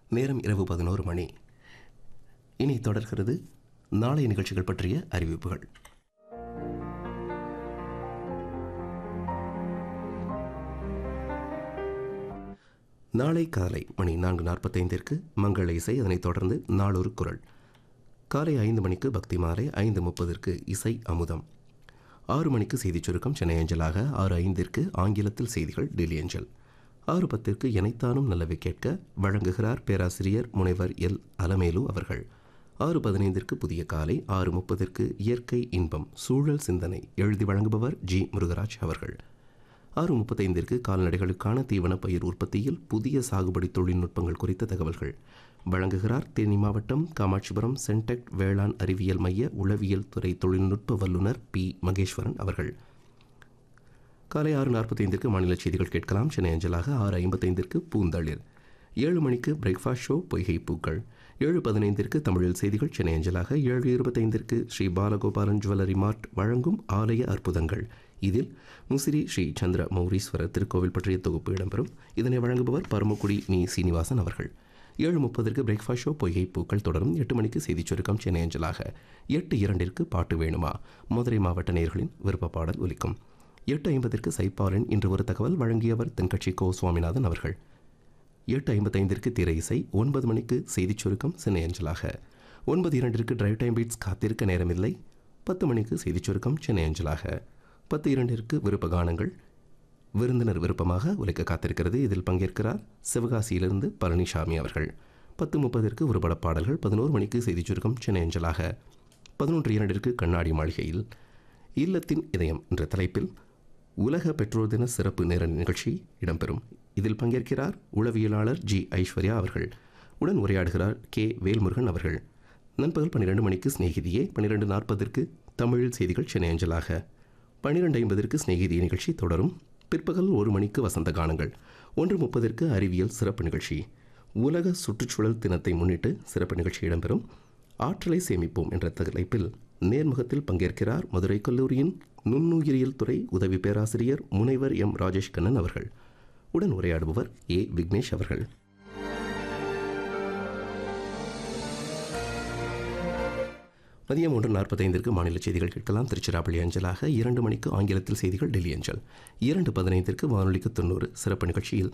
நேரம் இரவு பதினோரு மணி இனி தொடர்கிறது நாளைய நிகழ்ச்சிகள் பற்றிய அறிவிப்புகள் நாளை காலை மணி நான்கு நாற்பத்தைந்திற்கு மங்கள இசை அதனைத் தொடர்ந்து நாளொரு குரல் காலை ஐந்து மணிக்கு பக்தி மாலை ஐந்து முப்பதற்கு இசை அமுதம் ஆறு மணிக்கு செய்திச் சுருக்கம் சென்னை அஞ்சலாக ஆறு ஐந்திற்கு ஆங்கிலத்தில் செய்திகள் டெல்லி அஞ்சல் ஆறு பத்திற்கு எனைத்தானும் நல்லவை கேட்க வழங்குகிறார் பேராசிரியர் முனைவர் எல் அலமேலு அவர்கள் ஆறு பதினைந்திற்கு புதிய காலை ஆறு முப்பதற்கு இயற்கை இன்பம் சூழல் சிந்தனை எழுதி வழங்குபவர் ஜி முருகராஜ் அவர்கள் ஆறு முப்பத்தைந்திற்கு கால்நடைகளுக்கான தீவன பயிர் உற்பத்தியில் புதிய சாகுபடி தொழில்நுட்பங்கள் குறித்த தகவல்கள் வழங்குகிறார் தேனி மாவட்டம் காமாட்சிபுரம் சென்டெக் வேளாண் அறிவியல் மைய உளவியல் துறை தொழில்நுட்ப வல்லுநர் பி மகேஸ்வரன் அவர்கள் காலை ஆறு நாற்பத்தைந்திற்கு மாநில செய்திகள் கேட்கலாம் சென்னை அஞ்சலாக ஆறு ஐம்பத்தைந்திற்கு பூந்தளிர் ஏழு மணிக்கு பிரேக்ஃபாஸ்ட் ஷோ பொய்கை பூக்கள் ஏழு பதினைந்திற்கு தமிழில் செய்திகள் சென்னை அஞ்சலாக ஏழு இருபத்தைந்திற்கு ஸ்ரீ பாலகோபாலன் ஜுவல்லரி மார்ட் வழங்கும் ஆலய அற்புதங்கள் இதில் முசிறி ஸ்ரீ சந்திர மௌரீஸ்வரர் திருக்கோவில் பற்றிய தொகுப்பு இடம்பெறும் இதனை வழங்குபவர் பரமக்குடி மீ சீனிவாசன் அவர்கள் ஏழு முப்பதற்கு பிரேக்ஃபாஸ்ட் ஷோ பொய்கை பூக்கள் தொடரும் எட்டு மணிக்கு செய்திச் சுருக்கம் சென்னை அஞ்சலாக எட்டு இரண்டிற்கு பாட்டு வேணுமா மதுரை மாவட்ட நேயர்களின் விருப்ப பாடல் ஒலிக்கும் எட்டு ஐம்பதற்கு சைப்பாலின் இன்று ஒரு தகவல் வழங்கியவர் தென்கட்சி கோ சுவாமிநாதன் அவர்கள் எட்டு ஐம்பத்தைந்திற்கு திரை இசை ஒன்பது மணிக்கு செய்திச் சுருக்கம் சென்னை அஞ்சலாக ஒன்பது இரண்டிற்கு டிரைவ் டைம் பீட்ஸ் காத்திருக்க நேரமில்லை பத்து மணிக்கு செய்திச் சுருக்கம் சென்னை அஞ்சலாக பத்து இரண்டிற்கு விருப்ப கானங்கள் விருந்தினர் விருப்பமாக உழைக்க காத்திருக்கிறது இதில் பங்கேற்கிறார் சிவகாசியிலிருந்து பழனிசாமி அவர்கள் பத்து முப்பதற்கு ஒரு பட பாடல்கள் பதினோரு மணிக்கு செய்திச் சுருக்கம் சென்னை அஞ்சலாக பதினொன்று இரண்டிற்கு கண்ணாடி மாளிகையில் இல்லத்தின் இதயம் என்ற தலைப்பில் உலக பெற்றோர் தின சிறப்பு நேர நிகழ்ச்சி இடம்பெறும் இதில் பங்கேற்கிறார் உளவியலாளர் ஜி ஐஸ்வர்யா அவர்கள் உடன் உரையாடுகிறார் கே வேல்முருகன் அவர்கள் நண்பகல் பன்னிரெண்டு மணிக்கு சிநேகிதியே பன்னிரெண்டு நாற்பதற்கு தமிழில் செய்திகள் சென்னை அஞ்சலாக பன்னிரெண்டு ஐம்பதற்கு சிநேகிதி நிகழ்ச்சி தொடரும் பிற்பகல் ஒரு மணிக்கு வசந்த கானங்கள் ஒன்று முப்பதற்கு அறிவியல் சிறப்பு நிகழ்ச்சி உலக சுற்றுச்சூழல் தினத்தை முன்னிட்டு சிறப்பு நிகழ்ச்சி இடம்பெறும் ஆற்றலை சேமிப்போம் என்ற தலைப்பில் நேர்முகத்தில் பங்கேற்கிறார் மதுரை கல்லூரியின் நுண்ணுயிரியல் துறை உதவி பேராசிரியர் முனைவர் எம் ராஜேஷ் கண்ணன் அவர்கள் உடன் உரையாடுபவர் ஏ விக்னேஷ் அவர்கள் மதியம் ஒன்று நாற்பத்தைந்திற்கு மாநில செய்திகள் கேட்கலாம் திருச்சிராப்பள்ளி அஞ்சலாக இரண்டு மணிக்கு ஆங்கிலத்தில் செய்திகள் டெல்லி அஞ்சல் இரண்டு பதினைந்திற்கு வானொலிக்கு தொண்ணூறு சிறப்பு நிகழ்ச்சியில்